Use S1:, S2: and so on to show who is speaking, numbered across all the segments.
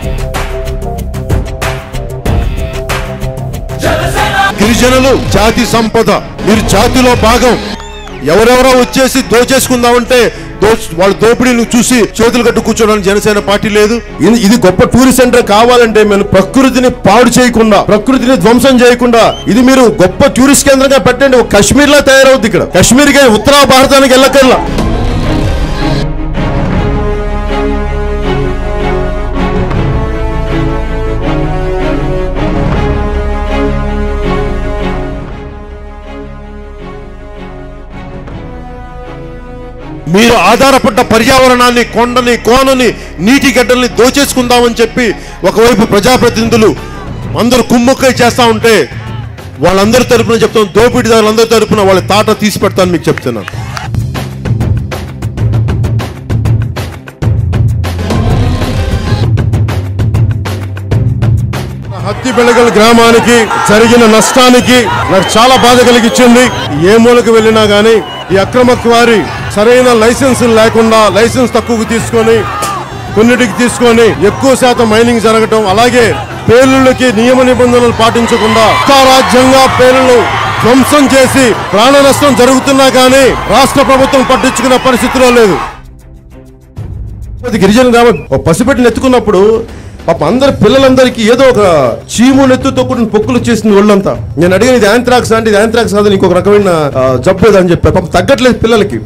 S1: గిరిజనులు జాతి సంపద మీరు జాతిలో భాగం ఎవరెవరో వచ్చేసి దోచేసుకుందామంటే దో వాళ్ళ దోపిడీని చూసి చేతులు కట్టు కూర్చోడానికి జనసేన పార్టీ లేదు ఇది- ఇది గొప్ప టూరిస్ట్ సెంటర్ కావాలంటే మేము ప్రకృతిని పాడు చేయకుండా ప్రకృతిని ధ్వంసం చేయకుండా ఇది మీరు గొప్ప టూరిస్ట్ కేంద్రంగా పెట్టండి ఒక కశ్మీర్ లా తయారవుద్ది ఇక్కడ కశ్మీర్కి ఉత్తర భారతానికి వెళ్ళకల్లా మీరు ఆధారపడ్డ పర్యావరణాన్ని కొండని కోనని నీటి గడ్డల్ని దోచేసుకుందామని చెప్పి ఒకవైపు ప్రజాప్రతినిధులు అందరూ కుమ్ముక్కై చేస్తా ఉంటే వాళ్ళందరి తరపున చెప్తాను దోపిడీదారులందరి తరపున వాళ్ళ తాట తీసి పెడతాను మీకు చెప్తున్నాను హత్తి బెళగల్ గ్రామానికి జరిగిన నష్టానికి నాకు చాలా బాధ కలిగించింది ఏ మూలకు వెళ్ళినా గానీ ఈ అక్రమ క్వారీ సరైన లైసెన్స్ లేకుండా లైసెన్స్ తక్కువకు తీసుకొని కొన్నిటికి తీసుకొని ఎక్కువ శాతం మైనింగ్ జరగటం అలాగే పేలుళ్ళకి నియమ నిబంధనలు పాటించకుండా రాజ్యంగా పేలుళ్ళు ధ్వంసం చేసి ప్రాణ నష్టం జరుగుతున్నా కానీ రాష్ట్ర ప్రభుత్వం పట్టించుకునే పరిస్థితిలో లేదు అది గిరిజన గ్రామం ఒక పసిబిడ్డను ఎత్తుకున్నప్పుడు పాప అందరి పిల్లలందరికీ ఏదో ఒక చీము నెత్తుతో కూడిన పొక్కులు చేసింది ఒళ్ళంతా నేను అడిగిన ఇది యాంత్రాక్స్ అంటే ఇది యాంత్రాక్స్ కాదు ఇంకొక రకమైన ఆ, జబ్బు ఇది అని చెప్పారు పాపం తగ్గట్లేదు పిల్లలకి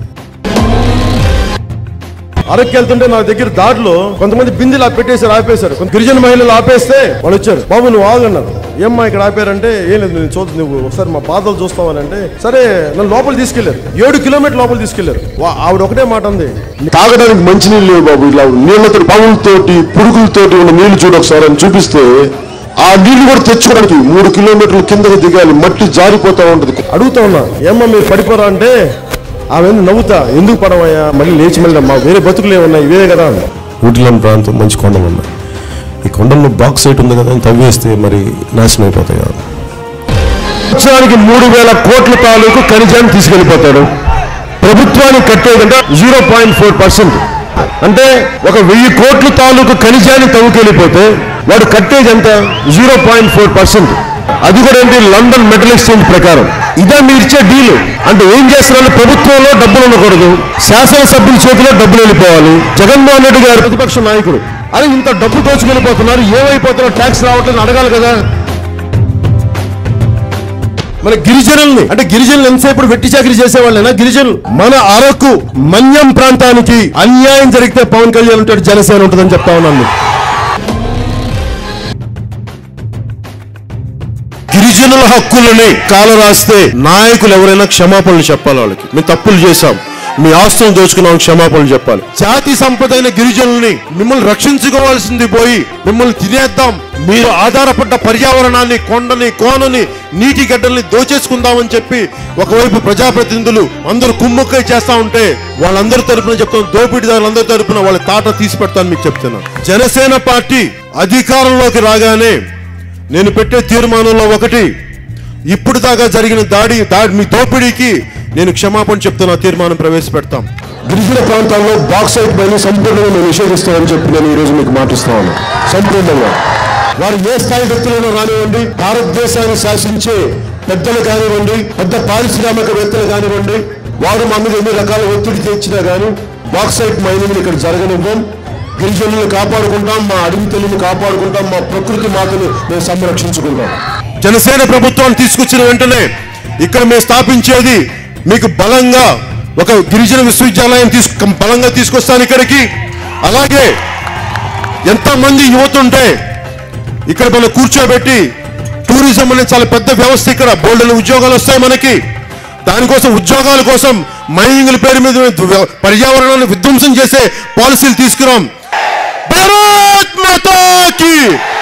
S1: అరకు వెళ్తుంటే నా దగ్గర దారిలో కొంతమంది బిందెలు ఆ పెట్టేశారు ఆపేశారు కొంత గిరిజన మహిళలు ఆపేస్తే వాళ్ళు వచ్చారు బాబు నువ్వు ఆగన్నారు ఏమ్మా ఇక్కడ ఆపారంటే ఏం లేదు నేను చూద్దు నువ్వు ఒకసారి మా బాధలు చూస్తావని అంటే సరే నన్ను లోపల తీసుకెళ్లారు ఏడు కిలోమీటర్ లోపల తీసుకెళ్లారు వా- ఆవిడ ఒకటే మాట ఉంది
S2: తాగడానికి మంచినీళ్ళు లేవు బాబు ఇట్లా నీళ్లతో పాములతోటి పురుగులతోటి ఉన్న నీళ్లు చూడు ఒకసారి అని చూపిస్తే ఆ నీళ్లు కూడా తెచ్చుకోవడానికి మూడు కిలోమీటర్ల కిందకి దిగాలి మట్టి జారిపోతా ఉంటది
S1: అడుగుతా ఉన్నా ఏమ్మా మీరు పడిపోరా అంటే ఆమె నవ్వుతా ఎందుకు పడవయ్యా మళ్ళీ లేచి మళ్ళీ మా వేరే బతుకులు ఏమన్నాయి ఇవే కదా అన్న.
S3: ఊటిలోని ప్రాంతం మంచి కొండలు ఉన్నాయి ఈ కొండల్లో బాక్స్ సైట్ ఉంది కదా అని తవ్వేస్తే మరి నాశనం అయిపోతాయి కదా
S2: సంవత్సరానికి మూడు వేల కోట్ల తాలూకు ఖనిజాన్ని తీసుకెళ్లిపోతాడు ప్రభుత్వానికి కట్టేదంటే జీరో పాయింట్ ఫోర్ పర్సెంట్ అంటే ఒక వెయ్యి కోట్ల తాలూకు ఖనిజాన్ని తవ్వుకెళ్ళిపోతే వాడు కట్టేది ఎంత జీరో పాయింట్ ఫోర్ పర్సెంట్ అది కూడా ఏంటి లండన్ మెటల్ ఎక్స్చేంజ్ ప్రకారం ఇదే మీరు ఇచ్చే డీల్ అంటే ఏం చేస్తున్నారు ప్రభుత్వంలో డబ్బులు ఉండకూడదు శాసనసభ్యుల చేతిలో డబ్బులు వెళ్ళిపోవాలి జగన్మోహన్ రెడ్డి గారు ప్రతిపక్ష నాయకుడు అరే ఇంత డబ్బు దోచుకెళ్ళిపోతున్నారు ఏమైపోతున్నారు ట్యాక్స్ రావట్లేదు అడగాలి కదా
S1: మన గిరిజనుల్ని అంటే గిరిజనులు ఎంతసేపు వెట్టి చాకరీ చేసేవాళ్ళైనా గిరిజనులు మన అరకు మన్యం ప్రాంతానికి అన్యాయం జరిగితే పవన్ కళ్యాణ్ ఉంటాడు జనసేన ఉంటుందని చెప్తా ఉన్నాను మీకు. గిరిజనుల హక్కులని కాల రాస్తే నాయకులు ఎవరైనా క్షమాపణలు చెప్పాలి వాళ్ళకి మేము తప్పులు చేశాం మీ ఆస్తులను దోచుకున్నాం క్షమాపణలు చెప్పాలి జాతి సంపద అయిన గిరిజనుల్ని మిమ్మల్ని రక్షించుకోవాల్సింది పోయి మిమ్మల్ని తినేద్దాం మీరు ఆధారపడ్డ పర్యావరణాన్ని కొండని కోనని నీటి గడ్డల్ని దోచేసుకుందామని చెప్పి ఒకవైపు ప్రజాప్రతినిధులు అందరూ కుమ్ముక్కై చేస్తా ఉంటే వాళ్ళందరి తరపున చెప్తాను దోపిడీదారులందరి తరపున వాళ్ళ తాట తీసి పెడతాను మీకు చెప్తున్నాను జనసేన పార్టీ అధికారంలోకి రాగానే నేను పెట్టే తీర్మానంలో ఒకటి ఇప్పుడు దాకా జరిగిన దాడి దాడి మీ దోపిడీకి నేను క్షమాపణ చెప్తున్నా తీర్మానం ప్రవేశపెడతాం
S2: గిరిజన ప్రాంతాల్లో బాక్సైట్ మైనింగ్ సంపూర్ణంగా మేము నిషేధిస్తామని చెప్పి నేను ఈ రోజు మీకు మాటిస్తున్నాను సంపూర్ణంగా
S1: వారు ఏ స్థాయి వ్యక్తులను రానివ్వండి భారతదేశాన్ని శాసించే పెద్దలు కానివ్వండి పెద్ద పారిశ్రామికవేత్తలు కానివ్వండి వారు మా మీద ఎన్ని రకాల ఒత్తిడి తెచ్చినా కానీ బాక్సైట్ మైనింగ్ ఇక్కడ జరగనివ్వం గిరిజనులను కాపాడుకుంటాం మా అడవి తల్లిని కాపాడుకుంటాం మా ప్రకృతి మాతను మేము సంరక్షించుకుంటాం జనసేన ప్రభుత్వం తీసుకొచ్చిన వెంటనే ఇక్కడ మేము స్థాపించేది మీకు బలంగా ఒక గిరిజన విశ్వవిద్యాలయం తీసుకు బలంగా తీసుకొస్తాను ఇక్కడికి అలాగే ఎంతమంది యువత ఉంటే ఇక్కడ మనం కూర్చోబెట్టి టూరిజం అనేది చాలా పెద్ద వ్యవస్థ ఇక్కడ బోల్డెన్ ఉద్యోగాలు వస్తాయి మనకి దానికోసం ఉద్యోగాల కోసం మైనింగ్ల పేరు మీద పర్యావరణాన్ని విధ్వంసం చేసే పాలసీలు తీసుకురాం భారత్ మాతాకి